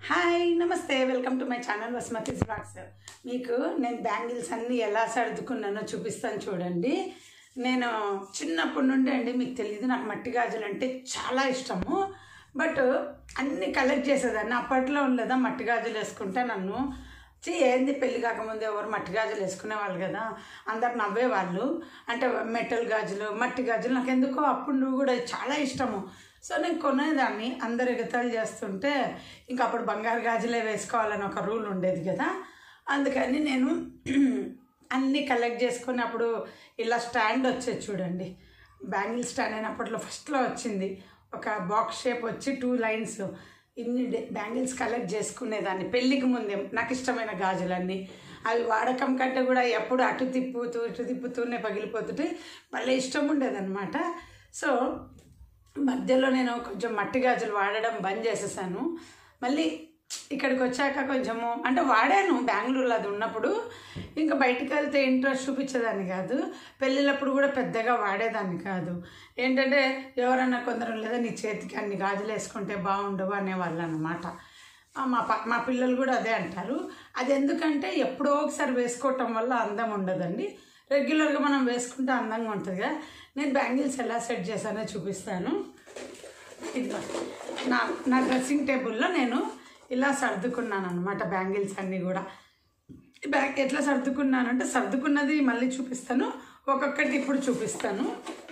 Hi నమస్తే welcome to my channel Vasmathi blogs మీకు నేను బ్యాంగిల్స్ అన్నీ ఎలా సర్దుకున్నానో చూపిస్తాను చూడండి నేను చిన్నప్పటి నుండి అండి మీకు తెలియదు నాకు మట్టి గాజులు అంటే చాలా ఇష్టము బట్ అన్నీ కలెక్ట్ చేసేదాన్ని అప్పట్లో ఉండదా మట్టి గాజులు వేసుకుంటే నన్ను చీ ఏంది పెళ్లి కాకముందు ఎవరు మట్టి గాజులు వేసుకునేవాళ్ళు కదా అందరు నవ్వేవాళ్ళు అంటే మెటల్ గాజులు మట్టి గాజులు నాకు ఎందుకో అప్పుడు నువ్వు కూడా చాలా ఇష్టము సో నేను కొనేదాన్ని అందరు ఎగతాళి చేస్తుంటే ఇంకా అప్పుడు బంగారు గాజులే వేసుకోవాలని ఒక రూల్ ఉండేది కదా అందుకని నేను అన్నీ కలెక్ట్ చేసుకుని అప్పుడు ఇలా స్టాండ్ వచ్చేది చూడండి బ్యాంగిల్ స్టాండ్ అయినప్పట్లో ఫస్ట్లో వచ్చింది ఒక బాక్స్ షేప్ వచ్చి టూ లైన్స్ ఇన్ని బ్యాంగిల్స్ కలెక్ట్ చేసుకునేదాన్ని పెళ్ళికి ముందే నాకు ఇష్టమైన గాజులన్నీ అవి వాడకం కంటే కూడా ఎప్పుడు అటు తిప్పుతూ ఇటు తిప్పుతూనే పగిలిపోతుంటే భలే ఇష్టం ఉండేదన్నమాట సో మధ్యలో నేను కొంచెం మట్టి గాజులు వాడడం బంద్ చేసేసాను మళ్ళీ ఇక్కడికి వచ్చాక కొంచెము అంటే వాడాను బెంగళూరులో అది ఉన్నప్పుడు ఇంకా బయటికి వెళ్తే ఇంట్రెస్ట్ చూపించేదాన్ని కాదు పెళ్ళిళ్ళప్పుడు కూడా పెద్దగా వాడేదాన్ని కాదు ఏంటంటే ఎవరన్నా కొందరు లేదా నీ చేతికి అన్ని గాజులు వేసుకుంటే బాగుండవు అనేవాళ్ళు అనమాట మా ప మా పిల్లలు కూడా అదే అంటారు అది ఎందుకంటే ఎప్పుడో ఒకసారి వేసుకోవటం వల్ల అందం ఉండదండి రెగ్యులర్గా మనం వేసుకుంటే అందంగా ఉంటుంది కదా నేను బ్యాంగిల్స్ ఎలా సెట్ చేశానో చూపిస్తాను ఇదిగో నా నా డ్రెస్సింగ్ టేబుల్లో నేను ఇలా సర్దుకున్నాను అనమాట బ్యాంగిల్స్ అన్నీ కూడా ఈ బ్యాగ్ ఎట్లా సర్దుకున్నానంటే సర్దుకున్నది మళ్ళీ చూపిస్తాను ఒక్కొక్కటి ఇప్పుడు చూపిస్తాను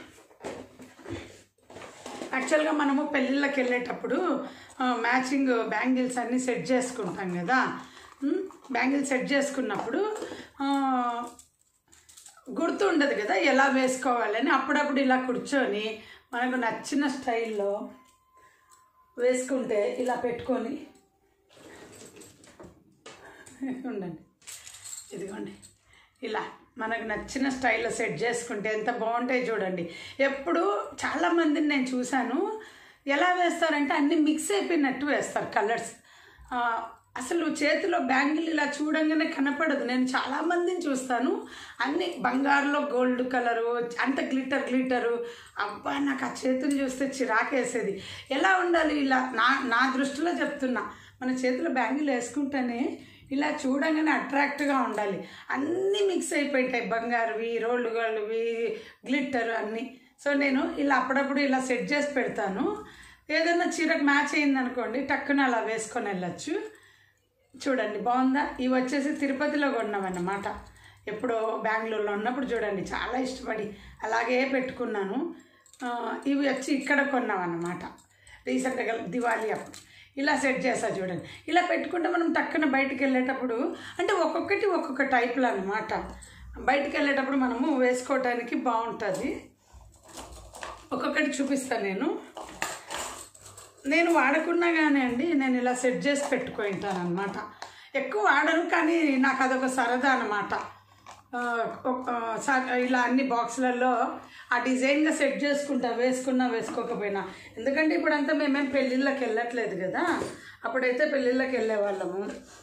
యాక్చువల్గా మనము పెళ్ళిళ్ళకి వెళ్ళేటప్పుడు మ్యాచింగ్ బ్యాంగిల్స్ అన్నీ సెట్ చేసుకుంటాం కదా బ్యాంగిల్స్ సెట్ చేసుకున్నప్పుడు ఆ, గుర్తు ఉండదు కదా ఎలా వేసుకోవాలని అప్పుడప్పుడు ఇలా కూర్చొని మనకు నచ్చిన స్టైల్లో వేసుకుంటే ఇలా పెట్టుకొని ఉండండి ఇదిగోండి ఇలా మనకు నచ్చిన స్టైల్లో సెట్ చేసుకుంటే ఎంత బాగుంటాయి చూడండి ఎప్పుడు చాలామందిని నేను చూశాను ఎలా వేస్తారంటే అన్నీ మిక్స్ అయిపోయినట్టు వేస్తారు కలర్స్ అసలు చేతిలో బ్యాంగిల్ ఇలా చూడంగానే కనపడదు నేను చాలామందిని చూస్తాను అన్ని బంగారులో గోల్డ్ కలరు అంత గ్లిటర్ గ్లిటరు అబ్బా నాకు ఆ చేతులు చూస్తే చిరాకేసేది ఎలా ఉండాలి ఇలా నా నా దృష్టిలో చెప్తున్నా మన చేతిలో బ్యాంగిల్ వేసుకుంటేనే ఇలా చూడంగానే అట్రాక్ట్గా ఉండాలి అన్నీ మిక్స్ అయిపోయింటాయి బంగారువి రోల్డ్ గోల్డ్వి గ్లిట్టర్ అన్నీ సో నేను ఇలా అప్పుడప్పుడు ఇలా సెట్ చేసి పెడతాను ఏదైనా చీరకు మ్యాచ్ అయింది అనుకోండి టక్కున అలా వేసుకొని వెళ్ళచ్చు చూడండి బాగుందా ఇవి వచ్చేసి తిరుపతిలో కొన్నామన్నమాట ఎప్పుడో బెంగళూరులో ఉన్నప్పుడు చూడండి చాలా ఇష్టపడి అలాగే పెట్టుకున్నాను ఆ, ఇవి వచ్చి ఇక్కడ కొన్నామన్నమాట రీసెంట్గా దివాళీ అప్పుడు ఇలా సెట్ చేస్తా చూడండి ఇలా పెట్టుకుంటే మనం టక్కున బయటికి వెళ్ళేటప్పుడు అంటే ఒక్కొక్కటి ఒక్కొక్క టైప్లో అనమాట బయటికి వెళ్ళేటప్పుడు మనము వేసుకోవడానికి బాగుంటుంది ఒక్కొక్కటి చూపిస్తాను నేను నేను వాడకున్నా కానీ అండి నేను ఇలా సెట్ చేసి పెట్టుకుంటాను అనమాట ఎక్కువ వాడను కానీ నాకు అదొక సరదా అనమాట ఇలా అన్ని బాక్సులలో ఆ డిజైన్గా సెట్ చేసుకుంటా వేసుకున్నా వేసుకోకపోయినా ఎందుకంటే ఇప్పుడంతా మేమేం పెళ్ళిళ్ళకి వెళ్ళట్లేదు కదా అప్పుడైతే పెళ్ళిళ్ళకి వెళ్ళేవాళ్ళము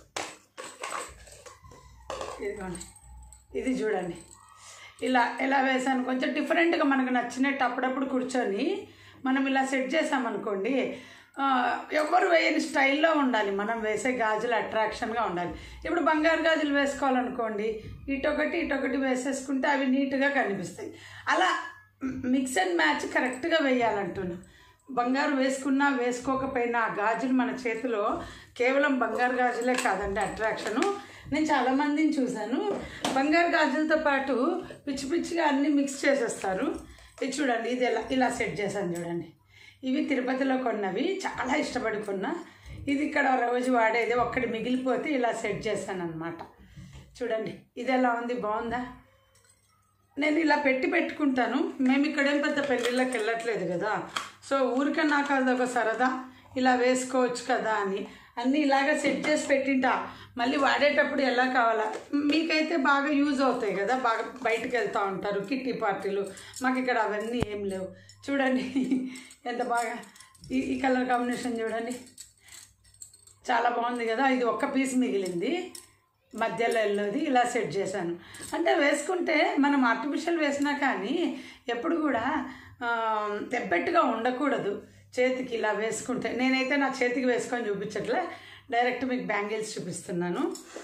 ఇదిగోండి ఇది చూడండి ఇలా ఎలా వేసాను కొంచెం డిఫరెంట్గా మనకు నచ్చినట్టు అప్పుడప్పుడు కూర్చొని మనం ఇలా సెట్ చేసామనుకోండి ఆ, ఎవరు వేయని స్టైల్లో ఉండాలి మనం వేసే గాజులు అట్రాక్షన్గా ఉండాలి ఇప్పుడు బంగారు గాజులు వేసుకోవాలనుకోండి ఇటొకటి ఇటొకటి వేసేసుకుంటే అవి నీట్గా కనిపిస్తాయి అలా మిక్స్ అండ్ మ్యాచ్ కరెక్ట్గా వేయాలంటున్నా బంగారు వేసుకున్నా వేసుకోకపోయినా ఆ గాజులు మన చేతిలో కేవలం బంగారు గాజులే కాదండి అట్రాక్షను నేను చాలామందిని చూశాను బంగారు గాజులతో పాటు పిచ్చి పిచ్చిగా అన్నీ మిక్స్ చేసేస్తారు ఇది చూడండి ఇది ఎలా ఇలా సెట్ చేశాను చూడండి ఇవి తిరుపతిలో కొన్నవి చాలా ఇష్టపడి కొన్నా ఇది ఇక్కడ రోజు వాడేది ఒక్కటి మిగిలిపోతే ఇలా సెట్ చేశాను అనమాట చూడండి ఇది ఎలా ఉంది బాగుందా నేను ఇలా పెట్టి పెట్టుకుంటాను మేము ఇక్కడేం పెద్ద పెళ్ళిళ్ళకి వెళ్ళట్లేదు కదా సో ఊరికే నాకు అదొక సరదా ఇలా వేసుకోవచ్చు కదా అని అన్నీ ఇలాగ సెట్ చేసి పెట్టింటా మళ్ళీ వాడేటప్పుడు ఎలా కావాలా మీకైతే బాగా యూజ్ అవుతాయి కదా బాగా బయటకు వెళ్తూ ఉంటారు కిట్టి పార్టీలు మాకు ఇక్కడ అవన్నీ ఏం లేవు చూడండి ఎంత బాగా ఈ ఈ కలర్ కాంబినేషన్ చూడండి చాలా బాగుంది కదా ఇది ఒక్క పీస్ మిగిలింది మధ్యలో వెళ్ళేది ఇలా సెట్ చేశాను అంటే వేసుకుంటే మనం ఆర్టిఫిషియల్ వేసినా కానీ ఎప్పుడు కూడా ఆ, దెబ్బెట్టుగా ఉండకూడదు చేతికి ఇలా వేసుకుంటే నేనైతే నా చేతికి వేసుకొని చూపించట్లే డైరెక్ట్ మీకు బ్యాంగిల్స్ చూపిస్తున్నాను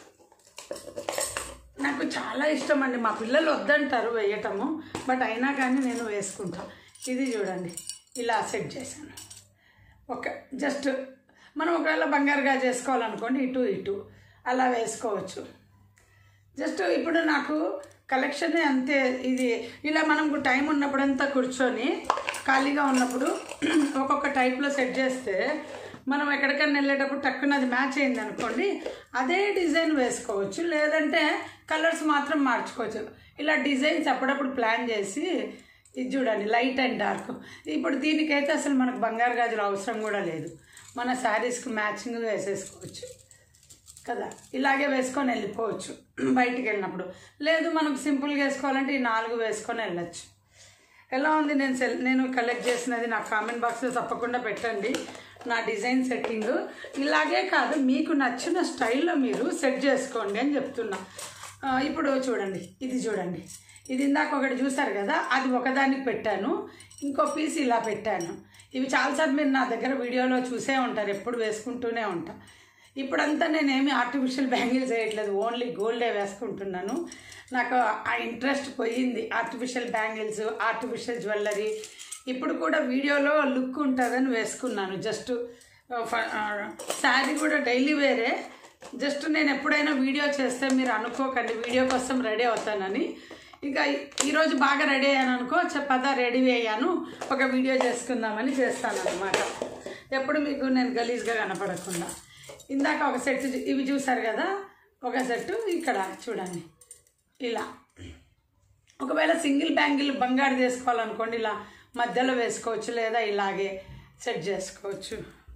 నాకు చాలా ఇష్టం అండి మా పిల్లలు వద్దంటారు వేయటము బట్ అయినా కానీ నేను వేసుకుంటా ఇది చూడండి ఇలా సెట్ చేశాను ఒక జస్ట్ మనం ఒకవేళ బంగారుగా చేసుకోవాలనుకోండి ఇటు ఇటు అలా వేసుకోవచ్చు జస్ట్ ఇప్పుడు నాకు కలెక్షన్ అంతే ఇది ఇలా మనకు టైం ఉన్నప్పుడంతా కూర్చొని ఖాళీగా ఉన్నప్పుడు ఒక్కొక్క టైప్లో సెట్ చేస్తే మనం ఎక్కడికైనా వెళ్ళేటప్పుడు టక్కున అది మ్యాచ్ అయింది అనుకోండి అదే డిజైన్ వేసుకోవచ్చు లేదంటే కలర్స్ మాత్రం మార్చుకోవచ్చు ఇలా డిజైన్స్ అప్పుడప్పుడు ప్లాన్ చేసి ఇది చూడండి లైట్ అండ్ డార్క్ ఇప్పుడు దీనికైతే అసలు మనకు బంగారు గాజులు అవసరం కూడా లేదు మన శారీస్కి మ్యాచింగ్ వేసేసుకోవచ్చు కదా ఇలాగే వేసుకొని వెళ్ళిపోవచ్చు బయటికి వెళ్ళినప్పుడు లేదు మనకు సింపుల్గా వేసుకోవాలంటే ఈ నాలుగు వేసుకొని వెళ్ళచ్చు ఎలా ఉంది నేను సెల్ నేను కలెక్ట్ చేసినది నా కామెంట్ బాక్స్లో తప్పకుండా పెట్టండి నా డిజైన్ సెట్టింగ్ ఇలాగే కాదు మీకు నచ్చిన స్టైల్లో మీరు సెట్ చేసుకోండి అని చెప్తున్నా ఆ, ఇప్పుడు చూడండి ఇది చూడండి ఇది ఇందాక ఒకటి చూసారు కదా అది ఒకదానికి పెట్టాను ఇంకో పీస్ ఇలా పెట్టాను ఇవి చాలాసార్లు మీరు నా దగ్గర వీడియోలో చూసే ఉంటారు ఎప్పుడు వేసుకుంటూనే ఉంటా ఇప్పుడంతా నేనేమి ఆర్టిఫిషియల్ బ్యాంగిల్స్ వేయట్లేదు ఓన్లీ గోల్డే వేసుకుంటున్నాను నాకు ఆ ఇంట్రెస్ట్ పోయింది ఆర్టిఫిషియల్ బ్యాంగిల్స్ ఆర్టిఫిషియల్ జ్యువెలరీ ఇప్పుడు కూడా వీడియోలో లుక్ ఉంటుందని వేసుకున్నాను జస్ట్ శారీ కూడా డైలీ వేరే జస్ట్ నేను ఎప్పుడైనా వీడియో చేస్తే మీరు అనుకోకండి వీడియో కోసం రెడీ అవుతానని ఇంకా ఈ- ఈరోజు బాగా రెడీ అయ్యాను అనుకో చెప్పదా రెడీ అయ్యాను ఒక వీడియో చేసుకుందామని చేస్తాను అనమాట ఎప్పుడు మీకు నేను గలీజ్గా కనపడకుండా ఇందాక ఒక సెట్ చూ- ఇవి చూసారు కదా ఒక సెట్ ఇక్కడ చూడండి ఇలా ఒకవేళ సింగిల్ బ్యాంగిల్ బంగారు చేసుకోవాలనుకోండి ఇలా మధ్యలో వేసుకోవచ్చు లేదా ఇలాగే సెట్ చేసుకోవచ్చు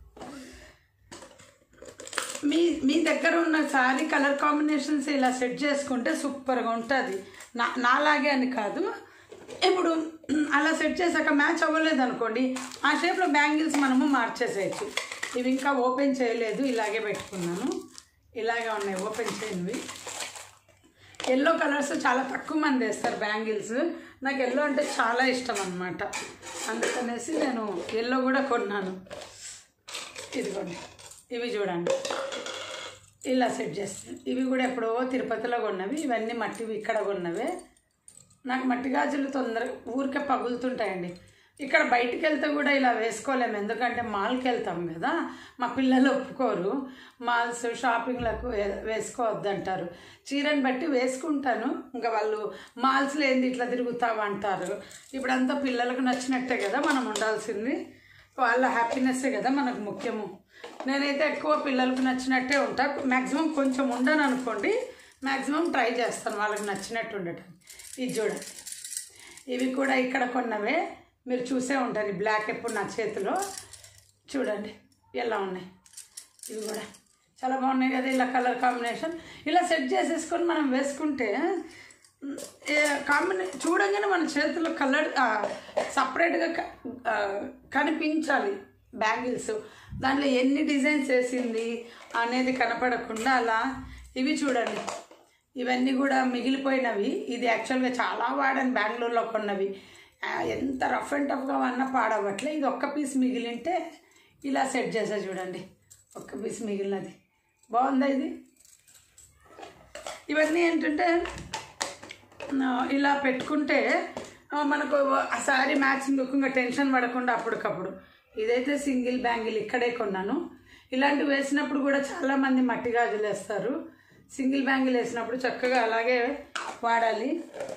మీ మీ దగ్గర ఉన్న సారీ కలర్ కాంబినేషన్స్ ఇలా సెట్ చేసుకుంటే సూపర్గా ఉంటుంది నా నాలాగే అని కాదు ఇప్పుడు అలా సెట్ చేశాక మ్యాచ్ అవ్వలేదు అనుకోండి ఆ షేప్లో బ్యాంగిల్స్ మనము మార్చేసేయచ్చు ఇవి ఇంకా ఓపెన్ చేయలేదు ఇలాగే పెట్టుకున్నాను ఇలాగే ఉన్నాయి ఓపెన్ చేయనివి ఎల్లో కలర్స్ చాలా తక్కువ మంది వేస్తారు బ్యాంగిల్స్ నాకు ఎల్లో అంటే చాలా ఇష్టం అనమాట అందుకనేసి నేను ఎల్లో కూడా కొన్నాను ఇదిగోండి ఇవి చూడండి ఇలా సెట్ చేస్తాను ఇవి కూడా ఎప్పుడో తిరుపతిలో కొన్నవి ఇవన్నీ మట్టివి ఇక్కడ కొన్నవే నాకు మట్టి గాజులు తొందరగా ఊరికే పగులుతుంటాయండి ఇక్కడ బయటికి వెళ్తే కూడా ఇలా వేసుకోలేము ఎందుకంటే మాల్కి వెళ్తాం కదా మా పిల్లలు ఒప్పుకోరు మాల్స్ షాపింగ్లకు వే- వేసుకోవద్దంటారు చీరని బట్టి వేసుకుంటాను ఇంకా వాళ్ళు మాల్స్లో ఏంది ఇట్లా తిరుగుతావు అంటారు ఇప్పుడంతా పిల్లలకు నచ్చినట్టే కదా మనం ఉండాల్సింది వాళ్ళ హ్యాపీనెస్సే కదా మనకు ముఖ్యము నేనైతే ఎక్కువ పిల్లలకు నచ్చినట్టే ఉంటా మ్యాక్సిమం కొంచెం ఉండను అనుకోండి మ్యాక్సిమం ట్రై చేస్తాను వాళ్ళకి నచ్చినట్టు ఉండటం ఇది చూడండి ఇవి కూడా ఇక్కడ కొన్నవే మీరు చూసే ఉంటారు ఈ బ్లాక్ ఎప్పుడు నా చేతిలో చూడండి ఎలా ఉన్నాయి ఇవి కూడా చాలా బాగున్నాయి కదా ఇలా కలర్ కాంబినేషన్ ఇలా సెట్ చేసేసుకొని మనం వేసుకుంటే కాంబినే చూడంగానే మన చేతిలో కలర్ సపరేట్గా కనిపించాలి బ్యాంగిల్స్ దాంట్లో ఎన్ని డిజైన్స్ వేసింది అనేది కనపడకుండా అలా ఇవి చూడండి ఇవన్నీ కూడా మిగిలిపోయినవి ఇది యాక్చువల్గా చాలా వాడని బెంగళూరులో కొన్నవి ఆ, ఎంత రఫ్ అండ్ టఫ్గా అన్నా పాడవట్లే ఇది ఒక్క పీస్ మిగిలింటే ఇలా సెట్ చేసా చూడండి ఒక్క పీస్ మిగిలినది బాగుందా ఇది ఇవన్నీ ఏంటంటే ఆ, ఇలా పెట్టుకుంటే ఆ, మనకు ఆ శారీ మ్యాచింగ్ ఇంకా టెన్షన్ పడకుండా అప్పటికప్పుడు ఇదైతే సింగిల్ బ్యాంగిల్ ఇక్కడే కొన్నాను ఇలాంటివి వేసినప్పుడు కూడా చాలామంది మట్టి గాజులు వేస్తారు సింగిల్ బ్యాంగిల్ వేసినప్పుడు చక్కగా అలాగే వాడాలి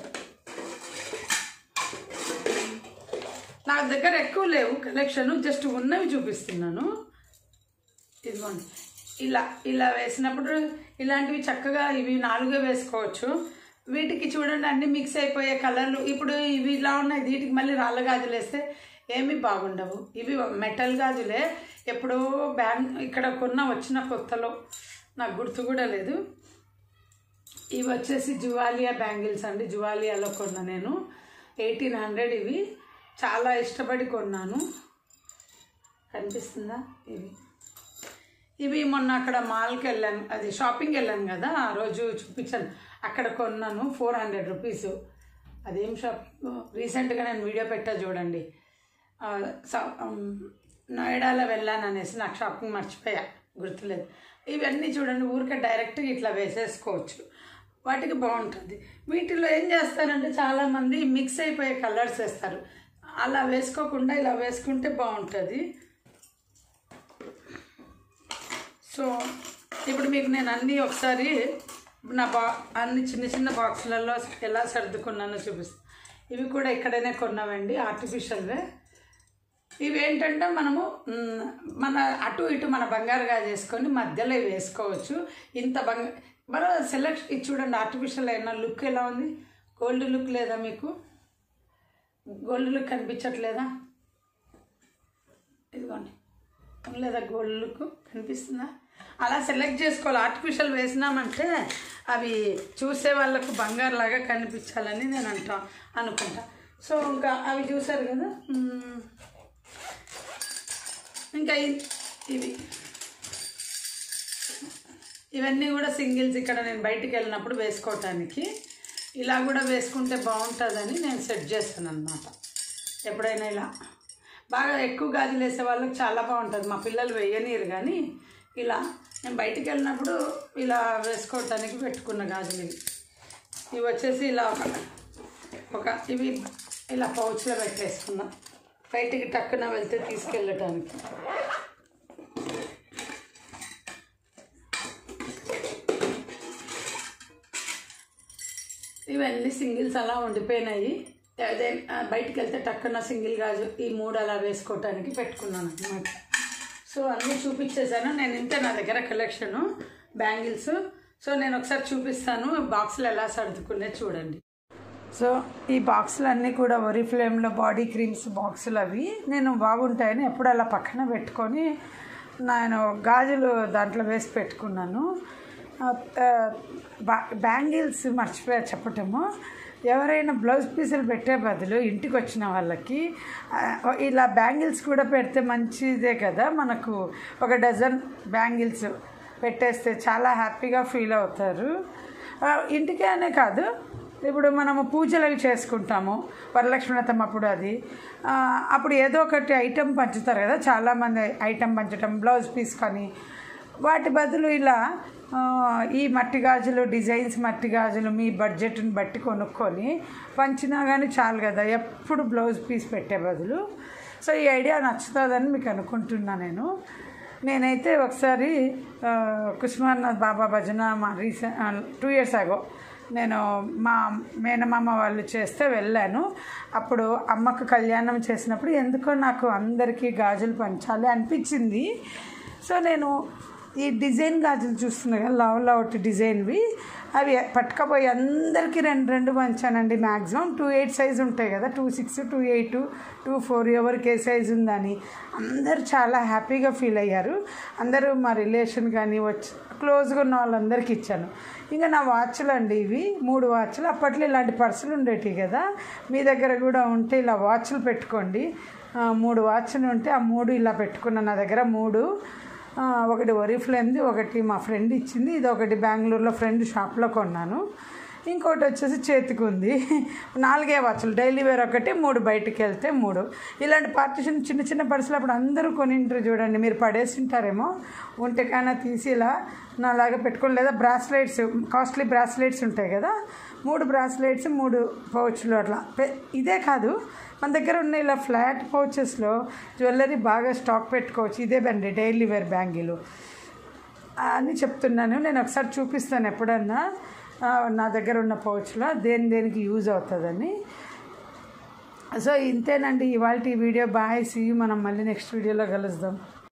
నా దగ్గర ఎక్కువ లేవు కలెక్షన్ జస్ట్ ఉన్నవి చూపిస్తున్నాను ఇదిగోండి ఇలా ఇలా వేసినప్పుడు ఇలాంటివి చక్కగా ఇవి నాలుగే వేసుకోవచ్చు వీటికి చూడండి అన్ని మిక్స్ అయిపోయే కలర్లు ఇప్పుడు ఇవి ఇలా ఉన్నాయి వీటికి మళ్ళీ రాళ్ళ గాజులు వేస్తే ఏమీ బాగుండవు ఇవి మెటల్ గాజులే ఎప్పుడో బ్యాంక్ ఇక్కడ కొన్న వచ్చిన కొత్తలో నాకు గుర్తు కూడా లేదు ఇవి వచ్చేసి జువాలియా బ్యాంగిల్స్ అండి జువాలియాలో కొన్నా నేను ఎయిటీన్ హండ్రెడ్ ఇవి చాలా ఇష్టపడి కొన్నాను కనిపిస్తుందా ఇవి ఇవి మొన్న అక్కడ మాల్కి వెళ్ళాను అది షాపింగ్ వెళ్ళాను కదా ఆ రోజు చూపించాను అక్కడ కొన్నాను ఫోర్ హండ్రెడ్ రూపీస్ అదేం షాప్ రీసెంట్గా నేను వీడియో పెట్టా చూడండి ఆ, స- ఉమ్, నోయిడాలో వెళ్ళాను అనేసి నాకు షాపింగ్ మర్చిపోయా గుర్తులేదు ఇవన్నీ చూడండి ఊరికే డైరెక్ట్గా ఇట్లా వేసేసుకోవచ్చు వాటికి బాగుంటుంది వీటిలో ఏం చేస్తారంటే చాలామంది మిక్స్ అయిపోయే కలర్స్ వేస్తారు అలా వేసుకోకుండా ఇలా వేసుకుంటే బాగుంటుంది సో ఇప్పుడు మీకు నేను అన్నీ ఒకసారి నా బా అన్ని చిన్న చిన్న బాక్సులలో ఎలా సర్దుకున్నానో చూపిస్తాను ఇవి కూడా ఇక్కడనే కొన్నామండి ఆర్టిఫిషియల్వే ఇవి ఏంటంటే మనము మ్, మన అటు ఇటు మన బంగారుగా చేసుకొని మధ్యలో ఇవి వేసుకోవచ్చు ఇంత బంగ మన సెలెక్ట్ ఇది చూడండి ఆర్టిఫిషియల్ అయిన లుక్ ఎలా ఉంది గోల్డ్ లుక్ లేదా మీకు గోల్డ్ లుక్ కనిపించట్లేదా ఇదిగోండి లేదా గోల్డ్ లుక్ కనిపిస్తుందా అలా సెలెక్ట్ చేసుకోవాలి ఆర్టిఫిషియల్ వేసినామంటే అవి చూసే వాళ్ళకు బంగారు లాగా కనిపించాలని నేను అంటా అనుకుంటా సో ఇంకా అవి చూసారు కదా మ్మ్. ఇంకా ఇ- ఇవి ఇవన్నీ కూడా సింగిల్స్ ఇక్కడ నేను బయటికి వెళ్ళినప్పుడు వేసుకోవటానికి ఇలా కూడా వేసుకుంటే బాగుంటుందని నేను సెట్ చేస్తాను అనమాట ఎప్పుడైనా ఇలా బాగా ఎక్కువ గాజులు వేసే వాళ్ళకి చాలా బాగుంటుంది మా పిల్లలు వేయనీరు కానీ ఇలా నేను బయటికి వెళ్ళినప్పుడు ఇలా వేసుకోవటానికి పెట్టుకున్న గాజులు ఇవి ఇవి వచ్చేసి ఇలా ఒక ఒక ఇవి ఇలా పౌచ్లో పెట్టేసుకున్నాం బయటికి టక్కున వెళ్తే తీసుకెళ్ళటానికి ఇవన్నీ సింగిల్స్ అలా ఉండిపోయినాయి అదే ఆ, బయటికి వెళ్తే టక్కున సింగిల్ గాజు ఈ మూడు అలా వేసుకోవటానికి పెట్టుకున్నాను అనమాట సో అన్నీ చూపించేసాను నేను ఇంతే నా దగ్గర కలెక్షను బ్యాంగిల్స్ సో నేను ఒకసారి చూపిస్తాను బాక్స్లో ఎలా సర్దుకునే చూడండి సో ఈ బాక్సులు అన్నీ కూడా వరి ఫ్లేమ్లో బాడీ క్రీమ్స్ బాక్సులు అవి నేను బాగుంటాయని ఎప్పుడు అలా పక్కన పెట్టుకొని నేను గాజులు దాంట్లో వేసి పెట్టుకున్నాను ఆ, ఆ, బా బ్యాంగిల్స్ మర్చిపోయా చెప్పటము ఎవరైనా బ్లౌజ్ పీసులు పెట్టే బదులు ఇంటికి వచ్చిన వాళ్ళకి ఆ, ఇలా బ్యాంగిల్స్ కూడా పెడితే మంచిదే కదా మనకు ఒక డజన్ బ్యాంగిల్స్ పెట్టేస్తే చాలా హ్యాపీగా ఫీల్ అవుతారు ఆ, ఇంటికే అనే కాదు ఇప్పుడు మనము పూజలు అవి చేసుకుంటాము వరలక్ష్మి వ్రతం అప్పుడు అది ఆ, అప్పుడు ఏదో ఒకటి ఐటెం పంచుతారు కదా చాలామంది ఐటెం పంచటం బ్లౌజ్ పీస్ కానీ వాటి బదులు ఇలా ఆ, ఈ మట్టి గాజులు డిజైన్స్ మట్టి గాజులు మీ బడ్జెట్ని బట్టి కొనుక్కొని పంచినా కానీ చాలు కదా ఎప్పుడు బ్లౌజ్ పీస్ పెట్టే బదులు సో ఈ ఐడియా నచ్చుతుందని మీకు అనుకుంటున్నా నేను నేనైతే ఒకసారి ఆ, కుస్మానాథ్ బాబా భజన మా రీసెంట్ టూ ఇయర్స్ అగో నేను మా మేనమామ వాళ్ళు చేస్తే వెళ్ళాను అప్పుడు అమ్మకు కళ్యాణం చేసినప్పుడు ఎందుకో నాకు అందరికీ గాజులు పంచాలి అనిపించింది సో నేను ఈ డిజైన్ గాజులు చూస్తున్నా కదా లవ్ లవ్ డిజైన్వి అవి పట్టుకపోయి అందరికీ రెండు రెండు పంచానండి మ్యాక్సిమం టూ ఎయిట్ సైజ్ ఉంటాయి కదా two six two eight two four ఎవరికి ఏ సైజ్ ఉందని అందరూ చాలా హ్యాపీగా ఫీల్ అయ్యారు అందరూ మా రిలేషన్ కానీ వచ్చి క్లోజ్గా ఉన్న వాళ్ళందరికీ ఇచ్చాను ఇంకా నా వాచ్లు అండి ఇవి మూడు వాచ్లు అప్పట్లో ఇలాంటి పర్సులు ఉండేటివి కదా మీ దగ్గర కూడా ఉంటే ఇలా వాచ్లు పెట్టుకోండి ఆ, మూడు వాచ్లు ఉంటే ఆ మూడు ఇలా పెట్టుకున్న నా దగ్గర మూడు ఆ, ఒకటి ఒరిఫ్లేమ్ది ఒకటి మా ఫ్రెండ్ ఇచ్చింది ఇది ఒకటి బెంగళూరులో ఫ్రెండ్ షాప్లో కొన్నాను ఇంకోటి వచ్చేసి చేతికి ఉంది నాలుగే వాచ్లు డైలీ వేర్ ఒకటి మూడు బయటికి వెళ్తే మూడు ఇలాంటి పార్టీషన్ చిన్న చిన్న పర్సులు అప్పుడు అందరూ కొనింటారు చూడండి మీరు పడేసి ఉంటారేమో ఉంటే కానీ తీసి ఇలా నాలాగా పెట్టుకొని లేదా బ్రాస్లెట్స్ కాస్ట్లీ బ్రాస్లెట్స్ ఉంటాయి కదా మూడు బ్రాస్లెట్స్ మూడు పౌచ్లు అట్లా పె- ఇదే కాదు మన దగ్గర ఉన్న ఇలా ఫ్లాట్ పౌచెస్లో జ్యువెలరీ బాగా స్టాక్ పెట్టుకోవచ్చు ఇదే బండి డైలీ వేర్ బ్యాంగిలు అని చెప్తున్నాను నేను ఒకసారి చూపిస్తాను ఎప్పుడన్నా ఆ, నా దగ్గర ఉన్న పౌచ్లో దేని దేనికి యూజ్ అవుతుందని సో ఇంతేనండి ఇవాళ ఈ వీడియో బాయ్ సీ మనం మళ్ళీ నెక్స్ట్ వీడియోలో కలుద్దాం